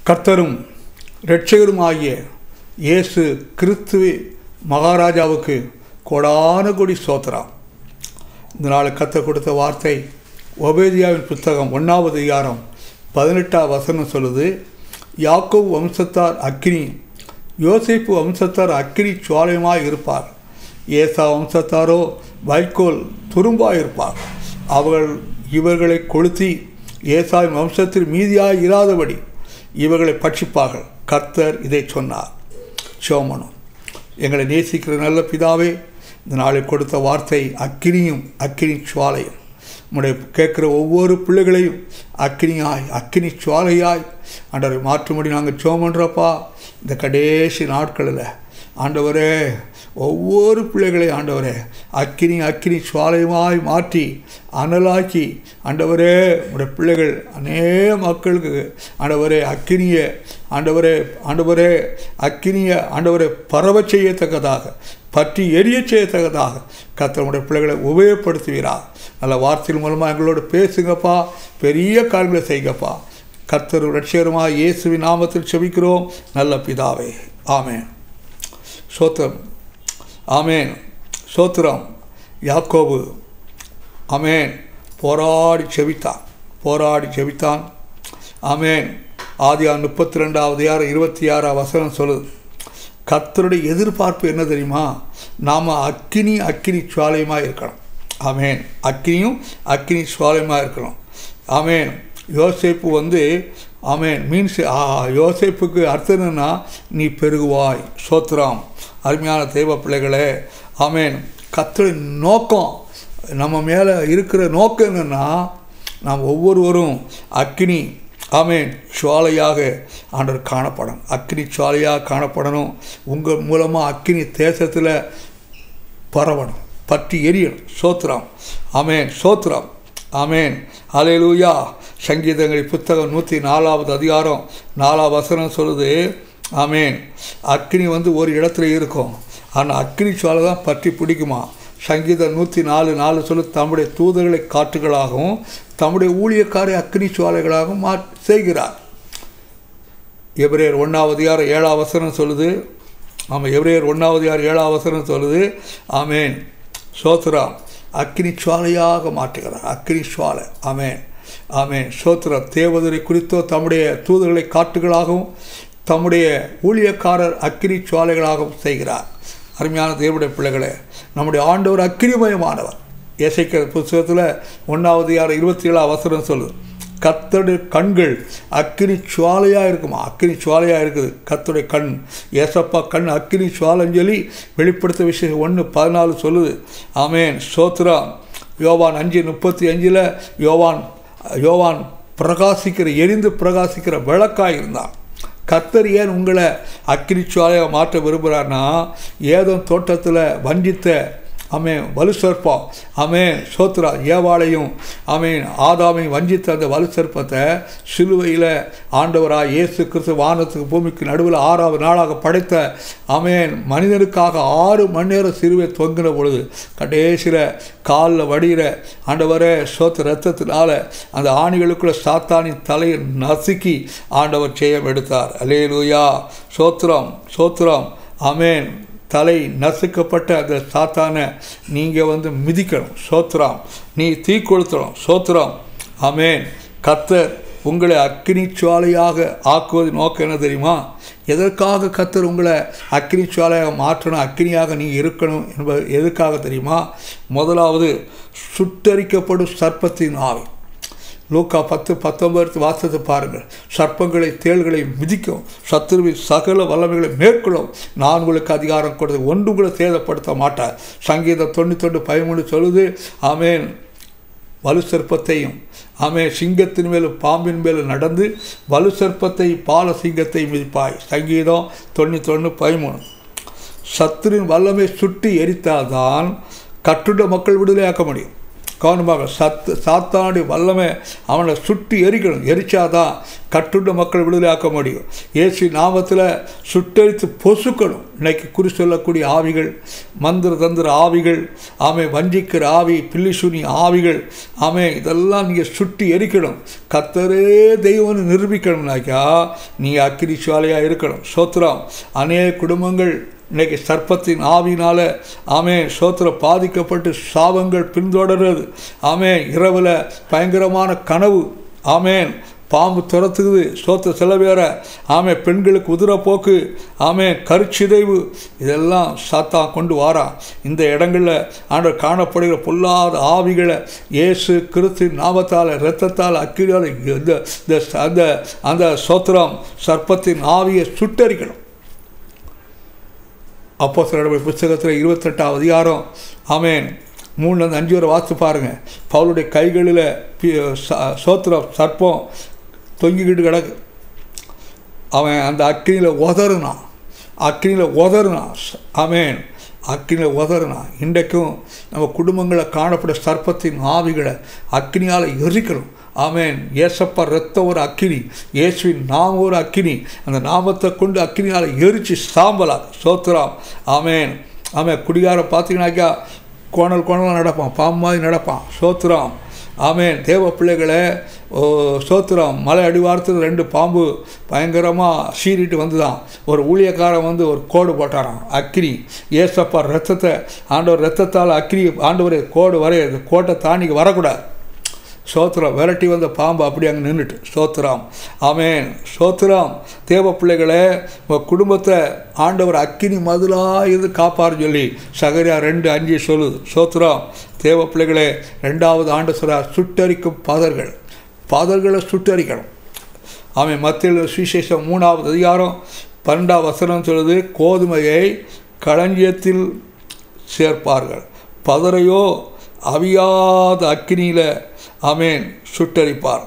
கர்த்தரும் இரட்சகருமாகிய இயேசு கிறிஸ்துவ மகாராஜாவுக்கு கோடான கொடி சோத்திரம் இந்த நாள் கத்த கொடுத்த வார்த்தை ஒபேதியாவின் புத்தகம் ஒன்றாவது அதிகாரம் பதினெட்டாம் வசனம் சொல்லுது யாக்கோபு வம்சத்தார் அக்கினி யோசிப்பு வம்சத்தார் அக்கினி சுவாலயமாய் இருப்பார் ஏசா வம்சத்தாரோ வைக்கோல் துரும்பாய் இருப்பார் அவர்கள் இவர்களை கொளுத்தி ஏசாவின் வம்சத்தில் மீதியாய் இராதபடி இவர்களை பட்சிப்பார்கள் கர்த்தர் இதை சொன்னார் சோமனும் எங்களை நேசிக்கிற நல்ல பிதாவே இந்த நாளில் கொடுத்த வார்த்தை அக்கினியும் அக்கினி சுவாலையும் உடைய கேட்குற ஒவ்வொரு பிள்ளைகளையும் அக்கினியாய் அக்கினி சுவாலையாய் ஆண்டவரை மாற்றும்படி நாங்கள் சோமன்றப்பா இந்த கடைசி நாட்களில் ஆண்டவரே ஒவ்வொரு பிள்ளைகளையும் ஆண்டவரே அக்கினி அக்கினி சுவாலையுமாய் மாற்றி அனலாக்கி ஆண்டவரே உடைய பிள்ளைகள் அநேக மக்களுக்கு ஆண்டவரே அக்கினியை ஆண்டவரே ஆண்டவரே அக்கினியை ஆண்டவரை பரவ செய்யத்தக்கதாக பற்றி எரிய செய்யத்தக்கதாக கத்தனுடைய பிள்ளைகளை உபயோகப்படுத்துவீரா நல்ல வார்த்தைகள் மூலமாக எங்களோட பேசுங்கப்பா பெரிய காரியங்களை செய்யுங்கப்பா கர்த்தர் ரட்சகரமாக இயேசுவின் நாமத்தில் செபிக்கிறோம் நல்ல பிதாவே ஆமேன் சோத்திரம் ஆமேன் சோத்திரம் யாக்கோபு ஆமேன் போராடி செபித்தான் போராடி செபித்தான் ஆமேன் ஆதியா முப்பத்தி ரெண்டாவது யார் இருபத்தி ஆறாம் வசனம் சொல்லுது கர்த்தருடைய எதிர்பார்ப்பு என்ன தெரியுமா நாம் அக்கினி அக்கினி சுவாலயமாக இருக்கணும் ஆமேன் அக்கினியும் அக்கினி சுவாலயமாக இருக்கணும் ஆமேன் யோசேப்பு வந்து ஆமேன் மீன்ஸ் யோசேப்புக்கு அர்த்தம் என்னன்னா நீ பெருகுவாய் சோத்ராம் அருமையான தெய்வ பிள்ளைகளே ஆமேன் கத்தோட நோக்கம் நம்ம மேலே இருக்கிற நோக்கம் என்னென்னா நாம் ஒவ்வொருவரும் அக்கினி ஆமேன் சுவாலையாக ஆண்டவர் காணப்படணும் அக்கினி சுவாலையாக காணப்படணும் உங்கள் மூலமாக அக்கினி தேசத்தில் பரவணும் பற்றி எரியணும் சோத்ரம் ஆமேன் சோத்ரம் ஆமேன் அலையலூயா சங்கீதங்கள் புத்தகம் நூற்றி நாலாவது அதிகாரம் நாலாவது வசனம் சொல்லுது ஆமேன் அக்னி வந்து ஒரு இடத்துல இருக்கும் ஆனால் அக்னி சுவாலை தான் பற்றி பிடிக்குமா சங்கீதம் நூற்றி நாலு நாலு சொல்லு தம்முடைய தூதர்களை காற்றுகளாகவும் தம்முடைய ஊழியக்காரை அக்னி சுவாலைகளாகவும் மா செய்கிறார் எபிரேயர் ஒன்றாவது யார் ஏழாம் வசனம் சொல்லுது ஆமாம் எபிரேயர் ஒன்றாவது யார் ஏழாம் வசனம் சொல்லுது ஆமேன் சோத்ரா அக்னி சுவாலையாக மாற்றுகிறார் அக்னி சுவாலை ஆமேன் ஆமேன் சோத்ரா தேவதரை குறித்தோ தம்முடைய தூதர்களை காட்டுகளாகவும் தம்முடைய ஊழியக்காரர் அக்கினி சுவாலைகளாகவும் செய்கிறார் அருமையான தேவனுடைய பிள்ளைகளே நம்முடைய ஆண்டவர் அக்கினிமயமானவர் இசைக்கிற புத்தகத்தில் ஒன்றாவது யார் இருபத்தி ஏழாம் அவசரம் சொல்லுது கத்தோடைய கண்கள் அக்கினி சுவாலையாக இருக்குமா அக்கினி சுவாலையாக இருக்குது கத்துடைய கண் ஏசப்பா கண் அக்கினி சுவாலைன்னு சொல்லி வெளிப்படுத்த விஷயம் ஒன்று பதினாலு சொல்லுது ஆமேன் சோத்ரா யோவான் அஞ்சு முப்பத்தி அஞ்சில் யோவான் யோவான் பிரகாசிக்கிற எரிந்து பிரகாசிக்கிற விளக்காக இருந்தான் கத்தர் ஏன் உங்களை அக்கினி சுவாலையாக மாற்ற விரும்புகிறார்னா ஏதோ தோட்டத்தில் வஞ்சித்த அமேன் வலு சர்ப்பம் அமேன் சோத்ரா ஏவாளையும் அமேன் ஆதாமையும் வஞ்சித்த அந்த வலு சர்ப்பத்தை சிலுவையில் ஆண்டவராக இயேசு கிறிஸ்து வானத்துக்கு பூமிக்கு நடுவில் ஆறாவது நாளாக படைத்த அமேன் மனிதனுக்காக ஆறு மணி நேரம் சிலுவை தொங்கின பொழுது கடைசியில் காலில் வடிகிற ஆண்டவரே சோத்து ரத்தத்தினால அந்த ஆணிகளுக்குள்ள சாத்தானின் தலையை நசுக்கி ஆண்டவர் செய்யம் எடுத்தார் அலே லூயா சோத்திரம் சோத்திரம் அமேன் தலை நசுக்கப்பட்ட அந்த சாத்தானை நீங்கள் வந்து மிதிக்கணும் சோத்திரம் நீ தீ கொளுத்தணும் சோத்திரம் அமேன் கத்தர் உங்களை அக்கினி சுவாலையாக ஆக்குவது நோக்கம் என்ன தெரியுமா எதற்காக கத்தர் உங்களை அக்கினி சுவாலையாக மாற்றணும் அக்கினியாக நீங்கள் இருக்கணும் என்பது எதுக்காக தெரியுமா முதலாவது சுட்டரிக்கப்படும் சர்ப்பத்தின் ஆவி லூக்கா பத்து பத்தொன்பது வாசத்தை பாருங்கள் சர்ப்பங்களை தேள்களை மிதிக்கும் சத்துருவின் சகல வல்லமைகளை மேற்கொள்ளும் நான் உங்களுக்கு அதிகாரம் கொடுத்து ஒன்று உங்களை சேதப்படுத்த மாட்டார் சங்கீதம் தொண்ணூத்தொன்று பதிமூணு சொல்லுது ஆமேன் வலு சர்ப்பத்தையும் ஆமே சிங்கத்தின் மேலும் பாம்பின் மேலும் நடந்து வலு சர்ப்பத்தை பால சிங்கத்தை மிதிப்பாய் சங்கீதம் தொண்ணூத்தொன்று பதிமூணு சத்துரின் வல்லமை சுட்டி எரித்தால்தான் கட்டுண்ட மக்கள் விடுதலையாக்க முடியும் கவனமாக சத்து சாத்தானுடைய வல்லமை அவனை சுட்டு எரிக்கணும் எரிச்சாதான் கட்டுண்ட மக்கள் விடுதலையாக்க முடியும் இயேசு நாமத்தில் சுட்டெரித்து பொசுக்கணும் இன்னைக்கு குறி சொல்லக்கூடிய ஆவிகள் மந்திர தந்திர ஆவிகள் ஆமை வஞ்சிக்கிற ஆவி பில்லிசுனி ஆவிகள் ஆமை இதெல்லாம் நீங்கள் சுட்டி எரிக்கணும் கத்தரே தெய்வம்னு நிரூபிக்கணும்னாக்கா நீங்கள் அக்கினி சுவாலையாக இருக்கணும் சோத்திரம் அநேக குடும்பங்கள் இன்னைக்கு சர்ப்பத்தின் ஆவினால் ஆமே சோத்திர பாதிக்கப்பட்டு சாபங்கள் பின்தொடர்றது ஆமே இரவில் பயங்கரமான கனவு ஆமேன் பாம்பு துரத்துக்குது சோத்த சில பேரை ஆமே பெண்களுக்கு உதிரப்போக்கு ஆமே கருச்சிதைவு இதெல்லாம் சாத்தா கொண்டு வாரான் இந்த இடங்களில் ஆண்டவர் காணப்படுகிற பொல்லாத ஆவிகளை இயேசு கிறிஸ்து நாமத்தால் இரத்தத்தால் அக்கிரியால் இந்த இந்த அந்த அந்த சோத்திரம் சர்ப்பத்தின் ஆவியை சுட்டரிக்கணும் அப்போ சில புஸ்தகத்தில் இருபத்தெட்டாம் அதிகாரம் ஆமேன் மூணுலேருந்து அஞ்சு வரை வாசித்து பாருங்கள் பவுளுடைய கைகளில் சோத்திரம் சர்ப்பம் தொங்கிக்கிட்டு கிடக்கு அவன் அந்த அக்கினியில் உதறுனான் அக்கினியில் உதறுனான் ஆமேன் அக்கினியில் உதறுனான் இன்றைக்கும் நம்ம குடும்பங்களில் காணப்பட சர்ப்பத்தின் ஆவிகளை அக்கினியால் எரிக்கணும் ஆமேன் ஏசப்பா ரத்தம் ஒரு அக்கினி இயேசுவின் நாம ஒரு அக்கினி அந்த நாமத்தை கொண்டு அக்கினியால் எரிச்சு சாம்பலா சோத்திரம் ஆமேன் ஆமேன் குடிகார பார்த்தீங்கன்னாக்கா கோணல் கோணலாக நடப்பான் பாம்பு மாதிரி நடப்பான் சோத்திரம் ஆமேன் தேவ பிள்ளைகளை சோத்திரம் மலை அடிவாரத்தில் ரெண்டு பாம்பு பயங்கரமாக சீறிட்டு வந்துதான் ஒரு ஊழியக்காரன் வந்து ஒரு கோடு போட்டாரான் அக்கினி ஏசப்பா ரத்தத்தை ஆண்டவர் ரத்தத்தால் அக்கினி ஆண்டவர் கோடு வரைய இந்த கோட்டை தாண்டிக்கு வரக்கூடாது சோத்திரம் விரட்டி வந்த பாம்பு அப்படி அங்கே நின்றுட்டு சோத்திரம் ஆமேன் சோத்திரம் தேவ பிள்ளைகளை உங்கள் குடும்பத்தை ஆண்டவர் அக்கினி மதுளாக இருந்து காப்பாரு சொல்லி சகரியா ரெண்டு அஞ்சு சொல்லுது சோத்திரம் தேவ பிள்ளைகளே ரெண்டாவது ஆண்டு சொல்ல சுட்டரிக்கும் பாதர்கள் பாதர்களை சுட்டரிக்கணும் அவன் மத்தியில் சுவிசேஷம் மூணாவது அதிகாரம் பன்னெண்டாவது வசனம் சொல்லுது கோதுமையை களஞ்சியத்தில் சேர்ப்பார்கள் பதரையோ அவியாத அக்கினியில் அமேன் சுட்டரிப்பார்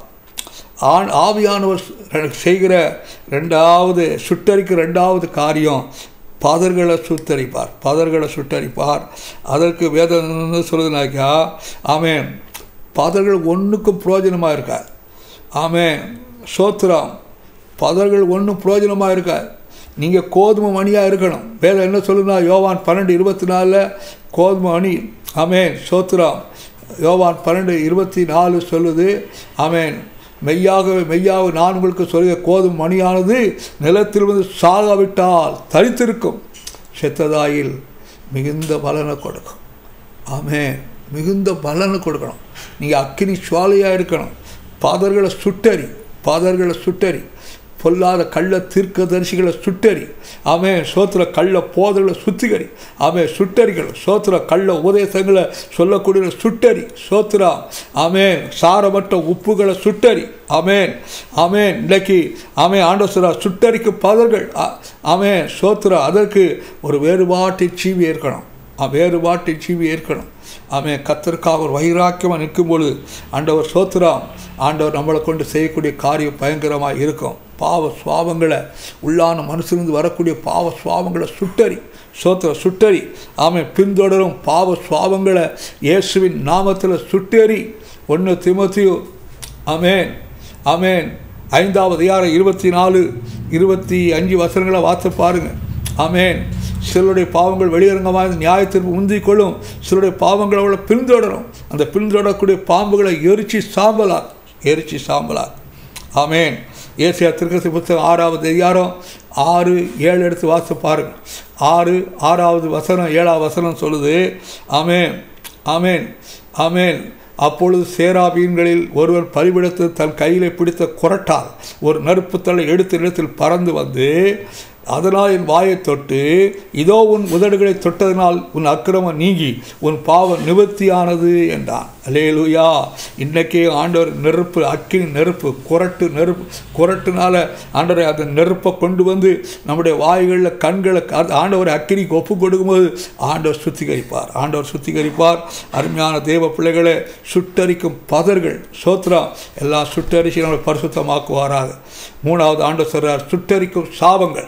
ஆண் ஆவியானவர் செய்கிற ரெண்டாவது சுட்டரிக்க ரெண்டாவது காரியம் பதர்களை சுட்டரிப்பார் பதர்களை சுட்டரிப்பார் அதற்கு வேதம் சொல்லுதுனாக்கா ஆமேன் பதர்கள் ஒன்றுக்கும் பிரயோஜனமாக இருக்காது ஆமேன் சோத்திரம் பதர்கள் ஒன்றும் பிரயோஜனமாக இருக்காது நீங்கள் கோதுமை மணியாக இருக்கணும் வேதம் என்ன சொல்லுனா யோவான் பன்னெண்டு இருபத்தி நாலில் கோதுமை மணி ஆமேன் சோத்திரம் யோவான் பன்னெண்டு இருபத்தி நாலு சொல்லுது ஆமேன் மெய்யாக மெய்யாக நான் உங்களுக்கு சொல்லுக கோதும் மணியானது நிலத்தில் வந்து சாகாவிட்டால் தரித்திருக்கும் செத்ததாயில் மிகுந்த பலனை கொடுக்கும் ஆமே மிகுந்த பலனை கொடுக்கணும் நீங்கள் அக்கினி சுவாலையாக இருக்கணும் பாதர்களை சுட்டறி பாதர்களை சுட்டறி பொல்லாத கள்ள தீர்க்க தரிசிகளை சுட்டறி ஆமே சோத்திர கள்ள போதர்களை சுத்திகரி ஆமே சுட்டரிகள் சோத்திர கள்ள உபதேசங்களை சொல்லக்கூடிய சுட்டரி சோத்திரா ஆமேன் சாரமற்ற உப்புகளை சுட்டரி ஆமேன் ஆமேன் இன்றைக்கு ஆமே ஆண்டோசரா சுட்டரிக்கு பதர்கள் ஆமே சோத்திரா அதற்கு ஒரு வேறுபாட்டை சீவி இருக்கணும் வேறுபாட்டை சீவி ஏற்கணும் அவன் கத்தருக்காக ஒரு வைராக்கியமாக நிற்கும் பொழுது ஆண்டவர் சோத்திராம் ஆண்டவர் நம்மளை கொண்டு செய்யக்கூடிய காரியம் பயங்கரமாக இருக்கும் பாவ சுவாபங்களை உள்ளான மனசிலிருந்து வரக்கூடிய பாவ சுவாபங்களை சுட்டறி சோத்திர சுட்டறி ஆமாம் பின்தொடரும் பாவ சுவாபங்களை இயேசுவின் நாமத்தில் சுட்டேறி ஒன்று திமுத்தியோ அமேன் அமேன் ஐந்தாவது யாரம் இருபத்தி நாலு இருபத்தி அஞ்சு வசனங்களை வாத்து பாருங்கள் அமேன் சிலருடைய பாவங்கள் வெளியரங்கமாக நியாயத்திற்கு உந்திக் கொள்ளும் சிலருடைய பாவங்களை அவளை பின்தொடரும் அந்த பின்தொடரக்கூடிய பாம்புகளை எரிச்சி சாம்பலார் எரிச்சி சாம்பலார் ஆமேன் ஏசியா திருக்கசி புத்தகம் ஆறாவது அதிகாரம் ஆறு ஏழு எடுத்து வாசித்து பாருங்கள் ஆறு ஆறாவது வசனம் ஏழாவது வசனம் சொல்லுது ஆமேன் ஆமேன் ஆமேன் அப்பொழுது சேராபீன்களில் ஒருவர் பலிபிடத்து தன் கையில் பிடித்த குரட்டால் ஒரு நெருப்பு தலை எடுத்த இடத்தில் பறந்து வந்து அதனால் என் வாயை தொட்டு இதோ உன் உதடுகளை தொட்டதனால் உன் அக்கிரமம் நீங்கி உன் பாவம் நிவர்த்தியானது என்றான் அலேலுயா இன்றைக்கே ஆண்டவர் நெருப்பு அக்கினி நெருப்பு குரட்டு நெருப்பு குரட்டுனால ஆண்டவரை அந்த நெருப்பை கொண்டு வந்து நம்முடைய வாய்களில் கண்களை ஆண்டவரை அக்கினிக்கு ஒப்பு கொடுக்கும்போது ஆண்டவர் சுத்திகரிப்பார் ஆண்டவர் சுத்திகரிப்பார் அருமையான தேவ பிள்ளைகளை சுட்டரிக்கும் பதர்கள் சோத்ரா எல்லாம் சுட்டரிச்சு நம்மளை பரிசுத்தமாக்குவாராக மூணாவது ஆண்டு சொல்கிறார் சுட்டரிக்கும் சாபங்கள்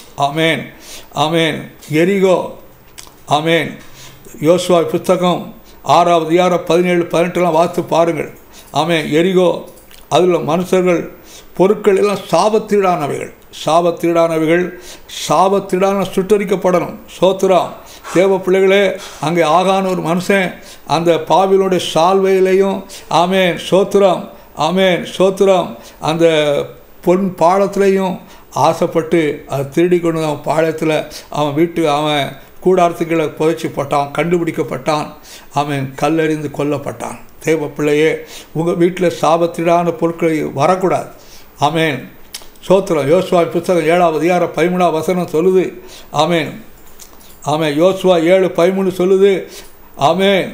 ஆமேன் ஆமேன் எரிகோ ஆமேன் யோசுவா புத்தகம் ஆறாவது அதிகாரம் பதினேழு பதினெட்டுலாம் வாசித்து பாருங்கள் ஆமென் எரிகோ அதில் மனுஷர்கள் பொருட்கள் எல்லாம் சாபத்தீடானவைகள் சாபத்தீடானவைகள் சாபத்தீடான சுட்டரிக்கப்படணும் சோத்திரம் தேவ பிள்ளைகளே அங்கே ஆகான ஒரு மனுஷன் அந்த பாவிலுடைய சால்வையிலையும் ஆமேன் சோத்திரம் ஆமேன் சோத்திரம் அந்த பொன் பாலத்திலையும் ஆசைப்பட்டு அதை திருடி கொண்டு அவன் பாளையத்தில் அவன் வீட்டு அவன் கூடாரத்துக்களை புதைச்சி போட்டான் கண்டுபிடிக்கப்பட்டான் அவன் கல்லறிந்து கொல்லப்பட்டான் தேவ பிள்ளையே உங்கள் வீட்டில் சாபத்திடான பொருட்கள் வரக்கூடாது ஆமேன் சோத்திரம் யோசுவா புத்தகம் ஏழாவது அதிகாரம் பதிமூணாவது வசனம் சொல்லுது ஆமேன் ஆமேன் யோசுவா ஏழு பதிமூணு சொல்லுது ஆமேன்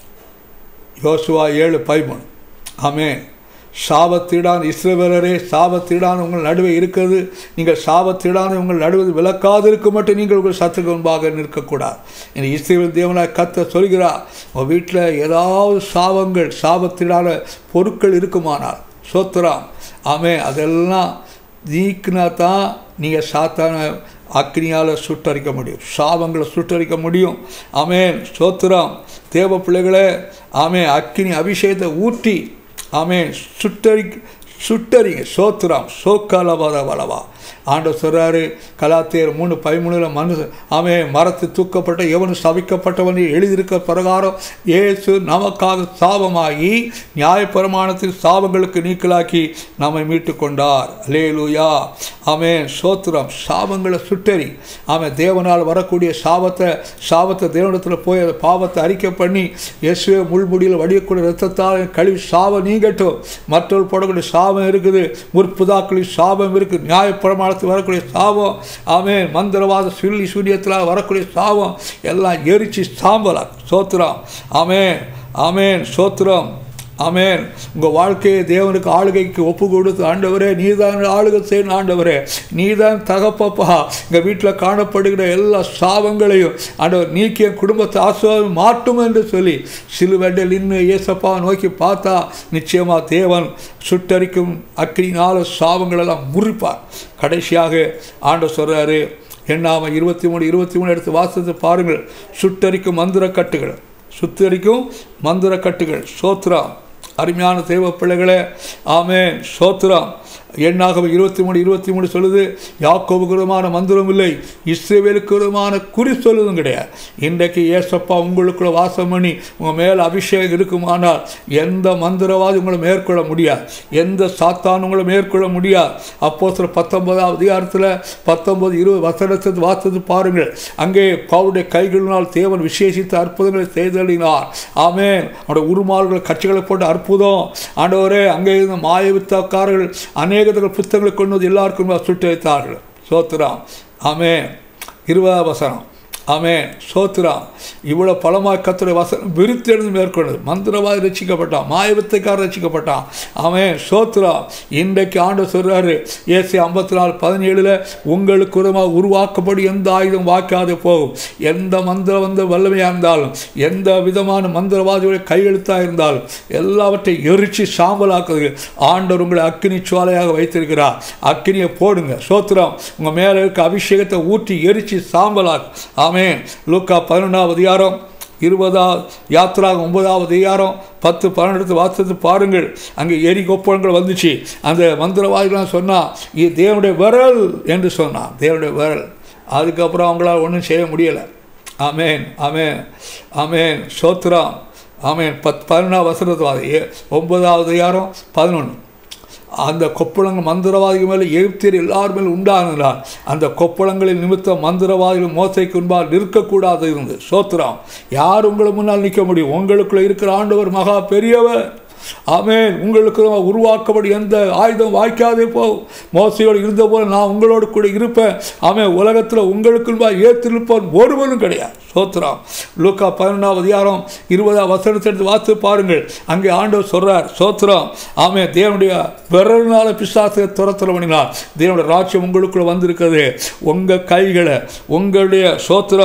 யோசுவா ஏழு பதிமூணு ஆமேன் சாபத்தீடான் இஸ்ரவேலரே சாபத்தீடான் உங்கள் நடுவே இருக்கிறது நீங்கள் சாபத்தீடான உங்கள் நடுவது விளக்காது இருக்க மட்டும் நீங்கள் உங்கள் சத்துக்கு முன்பாக நிற்கக்கூடாது என் இஸ்ரேல் தேவனாய் கத்த சொல்கிறார் உங்கள் வீட்டில் ஏதாவது சாபங்கள் சாபத்தீடான பொருட்கள் இருக்குமானால் சோத்திரம் ஆமே அதெல்லாம் நீக்கினா தான் நீங்கள் சாத்தான அக்னியால் சுட்டரிக்க முடியும் சாபங்களை சுட்டரிக்க முடியும் ஆமேன் சோத்திரம் தேவ பிள்ளைகளே ஆமே அக்னி அபிஷேகத்தை ஊற்றி ஆமேன் சுட்டரி சுட்டரிங்க சோத்திரம் சோக்காலபாத வளவா ஆண்டவர் சொல்கிறாரு கலாத்தேர் மூணு பதிமூணுல மனு ஆமே மரத்து தூக்கப்பட்ட எவனு சபிக்கப்பட்டவன் எழுதியிருக்க பிரகாரம் இயேசு நமக்காக சாபமாகி நியாயப்பிரமாணத்தில் சாபங்களுக்கு நீக்கலாக்கி நம்மை மீட்டு கொண்டார் லேலுயா ஆமே சோத்திரம் சாபங்களை சுட்டறி ஆமே தேவனால் வரக்கூடிய சாபத்தை சாபத்தை தேவனத்தில் போய் அந்த பாவத்தை அறிக்கை பண்ணி இயேசுவே முள்முடியில் வடியக்கூடிய ரத்தத்தால் கழிவு சாபம் நீங்கட்டும் மற்றவர் போடக்கூடிய சாபம் இருக்குது முற்புதாக்களின் சாபம் இருக்குது நியாயப்பிரமாணத்தில் வரக்கூடிய சாபம் ஆமே மந்திரவாத சுள்ளி சூரியத்தில் வரக்கூடிய சாபம் எல்லாம் எரிச்சு சாம்பலா சோத்திரம் ஆமேன் ஆமேன் சோத்திரம் ஆமேன் உங்கள் வாழ்க்கையை தேவனுக்கு ஆளுகைக்கு ஒப்பு கொடுத்து ஆண்டவரே நீதான் ஆளுகை செய்யணும் ஆண்டவரே நீதான் தகப்பப்பா எங்கள் வீட்டில் காணப்படுகிற எல்லா சாபங்களையும் ஆண்டவர் நீக்கி என் குடும்பத்தை ஆசுவாதம் மாட்டும் என்று சொல்லி சிலுவண்டில் நின்று இயேசப்பா நோக்கி பார்த்தா நிச்சயமாக தேவன் சுட்டரிக்கும் அக்கினினால சாபங்களெல்லாம் முறிப்பார் கடைசியாக ஆண்டவர் சொல்கிறாரு எண்ணாம இருபத்தி மூணு இருபத்தி மூணு எடுத்து வாசத்தை பாருங்கள் சுட்டரிக்கும் மந்திர கட்டுகள் சுத்தரிக்கும் மந்திர கட்டுகள் சோத்ரா அருமையான தெய்வ பிள்ளைகளே ஆமேன் சோத்ரம் எண்ணாக இருபத்தி மூணு இருபத்தி மூணு சொல்லுது யாக்கோவுக்கு விதமான மந்திரம் இல்லை இஸ்ரேவேலுக்கு விதமான குறி சொல்லுதும் கிடையாது இன்றைக்கு ஏசப்பா உங்களுக்குள்ள வாசம் பண்ணி உங்கள் மேலே அபிஷேகம் இருக்குமானால் எந்த மந்திரவாதி உங்களை மேற்கொள்ள முடியாது எந்த சாத்தான் உங்களை மேற்கொள்ள முடியாது அப்போ சில பத்தொன்பதாவது அதிகாரத்தில் பத்தொன்பது இருபது வசனத்தை வாசத்து பாருங்கள் அங்கே பவுடைய கைகளினால் தேவன் விசேஷித்த அற்புதங்களை செய்தளினார் ஆமேன் அவருடைய உருமாறுகள் கட்சிகளை போட்டு அற்புதம் ஆண்டவரே அங்கே இருந்த மாயவித்தக்காரர்கள் அநேகத்தர்கள் புத்தகங்களை கொண்டு வந்து எல்லாருக்கும் சுட்டு வைத்தார்கள் சோத்திரம் ஆமே இருபதாம் வசனம் ஆமே சோத்திரம் இவ்வளோ பலமாக கத்துடைய வசனம் விருத்தெழுந்து மேற்கொண்டது மந்திரவாதி ரசிக்கப்பட்டான் மாயவித்தைக்காரர் ரசிக்கப்பட்டான் அவன் சோத்திரம் இன்றைக்கு ஆண்டு சொல்கிறாரு ஏசி ஐம்பத்தி நாலு பதினேழில் உங்களுக்கு உரமாக உருவாக்கப்படி எந்த ஆயுதம் வாக்காது போகும் எந்த மந்திரம் வந்து வல்லமையாக இருந்தாலும் எந்த விதமான மந்திரவாதியுடைய கையெழுத்தாக இருந்தாலும் எல்லாவற்றையும் எரிச்சு சாம்பலாக்குது ஆண்டவர் உங்களை அக்கினி சோலையாக வைத்திருக்கிறார் அக்கினியை போடுங்க சோத்திரம் உங்கள் மேலே இருக்க அபிஷேகத்தை ஊற்றி எரிச்சு சாம்பலாக்கு ஆமே ஆமேன் லூக்கா பதினொன்றாவது அதிகாரம் இருபதாவது யாத்திராக ஒன்பதாவது அதிகாரம் பத்து பன்னெண்டு வாசத்து பாருங்கள் அங்கே எரி கொப்பளங்கள் வந்துச்சு அந்த மந்திரவாதிகளாம் சொன்னால் இது தேவனுடைய விரல் என்று சொன்னான் தேவனுடைய விரல் அதுக்கப்புறம் அவங்களால் ஒன்றும் செய்ய முடியலை ஆமேன் ஆமேன் ஆமேன் சோத்ராம் ஆமேன் பத் பதினொன்றாவது வசனத்துவாதி ஒன்பதாவது அதிகாரம் பதினொன்று அந்த கொப்பளங்கள் மந்திரவாதிகள் மேலே எகிப்தியர் எல்லார் மேலும் உண்டானார் அந்த கொப்பளங்களின் நிமித்தம் மந்திரவாதிகள் மோசைக்கு முன்பால் நிற்கக்கூடாது இருந்து சோத்திரம் யார் உங்களை முன்னால் நிற்க முடியும் உங்களுக்குள்ள இருக்கிற ஆண்டவர் மகா பெரியவர் ஆமேன் உங்களுக்கு உருவாக்கப்படி எந்த ஆயுதம் வாய்க்காதே போகும் மோசையோடு இருந்த போல நான் உங்களோடு கூட இருப்பேன் ஆமேன் உலகத்தில் உங்களுக்கு ஏற்றிருப்பவன் ஒருவனும் கிடையாது சோத்திரம் லூக்கா பதினொன்றாவது அதிகாரம் இருபதாம் வசனத்தை எடுத்து வாத்து பாருங்கள் அங்கே ஆண்டவர் சொல்கிறார் சோத்திரம் ஆமே தேவனுடைய விரல்னால பிசாசை துரத்தல பண்ணினார் தேவனுடைய ராட்சியம் உங்களுக்குள்ள வந்திருக்கிறது உங்கள் கைகளை உங்களுடைய சோத்திரம்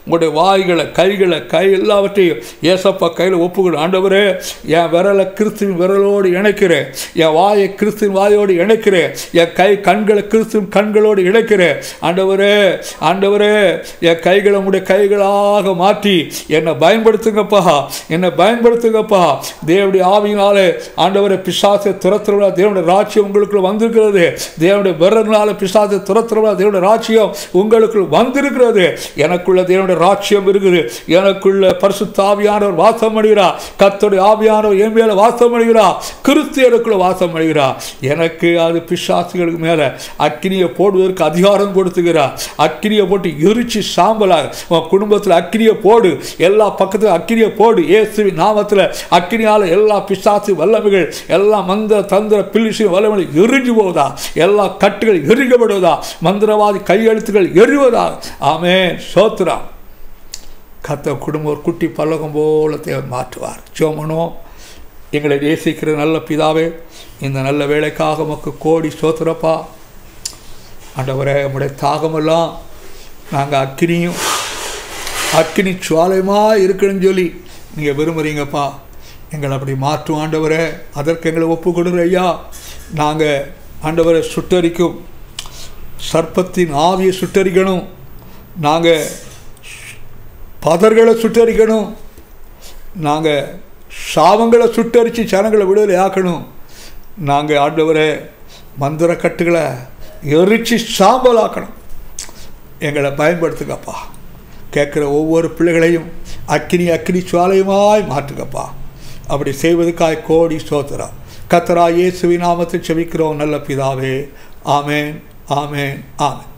உங்களுடைய வாய்களை கைகளை கை எல்லாவற்றையும் ஏசப்பா கையில் ஒப்புக்கொடு ஆண்டவரே என் விரலை கிறிஸ்துவின் விரலோடு இணைக்கிறேன் என் வாயை கிறிஸ்துவின் வாயோடு இணைக்கிறேன் என் கை கண்களை கிறிஸ்துவின் கண்களோடு இணைக்கிறேன் ஆண்டவரே ஆண்டவரே என் கைகளை உடைய கைகளாக மாற்றி என்னை பயன்படுத்துங்கப்பா என்னை பயன்படுத்துங்கப்பா தேவனுடைய ஆவியினாலே ஆண்டவரை பிசாசை துரத்துறவா தேவனுடைய ராட்சியம் உங்களுக்குள்ள வந்திருக்கிறது தேவனுடைய விரல்னால பிசாசை துரத்துறவா தேவனுடைய ராட்சியம் உங்களுக்குள் வந்திருக்கிறது எனக்குள்ள தேவனுடைய ராட்சியம் இருக்குது எனக்குள்ள பரிசுத்த ஆவியானவர் வாசம் அடைகிறார் கர்த்தருடைய ஆவியானவர் என் மேல வாசம் அடைகிறார் கிறிஸ்து எனக்குள்ள வாசம் அடைகிறார் எனக்கு அது பிசாசுகளுக்கு மேல அக்கினியை போடுவதற்கு அதிகாரம் கொடுத்துகிறார் அக்கினியை போட்டு எரிச்சு சாம்பலாக உன் குடும்பத்தில் அக்கினியை போடு எல்லா பக்கத்துலையும் அக்கினியை போடு இயேசுவின் நாமத்தில் அக்கினியால் எல்லா பிசாசு வல்லமைகள் எல்லா மந்திர தந்திர பில்லிசு வல்லமைகள் எரிஞ்சு போவதா எல்லா கட்டுகள் எரிக்கப்படுவதா மந்திரவாதி கையெழுத்துகள் எரிவதா ஆமே சோத்ரா கத்த குடும்பம் ஒரு குட்டி பல்லகம் போல தேவன் மாற்றுவார் சோமனோ எங்களை நேசிக்கிற நல்ல பிதாவே இந்த நல்ல வேலைக்காக உமக்கு கோடி சோத்துறப்பா ஆண்டவரே உம்முடைய தாகமெல்லாம் நாங்கள் அக்கினியும் அக்கினி சுவாலயமா இருக்கணும்னு சொல்லி நீங்கள் விரும்புகிறீங்கப்பா எங்களை அப்படி மாற்றும் ஆண்டவரே அதற்கு எங்களை ஒப்பு கொடுக்குற ஐயா நாங்கள் ஆண்டவரை சுட்டரிக்கும் சர்ப்பத்தின் ஆவியை சுட்டரிக்கணும் நாங்கள் பதர்களை சுட்டரிக்கணும் நாங்கள் சாபங்களை சுட்டரித்து ஜனங்களை விடுதலை ஆக்கணும் நாங்கள் ஆண்டவரை மந்திர கட்டுகளை எரிச்சு சாம்பலாக்கணும் எங்களை பயன்படுத்துங்கப்பா கேட்குற ஒவ்வொரு பிள்ளைகளையும் அக்கினி அக்கினி சுவாலையுமாய் மாற்றுங்கப்பா அப்படி செய்வதற்காய் கோடி சோத்திரா கத்தரா இயேசுவின் நாமத்தில் செபிக்கிறோம் நல்ல பிதாவே ஆமேன் ஆமேன் ஆமேன்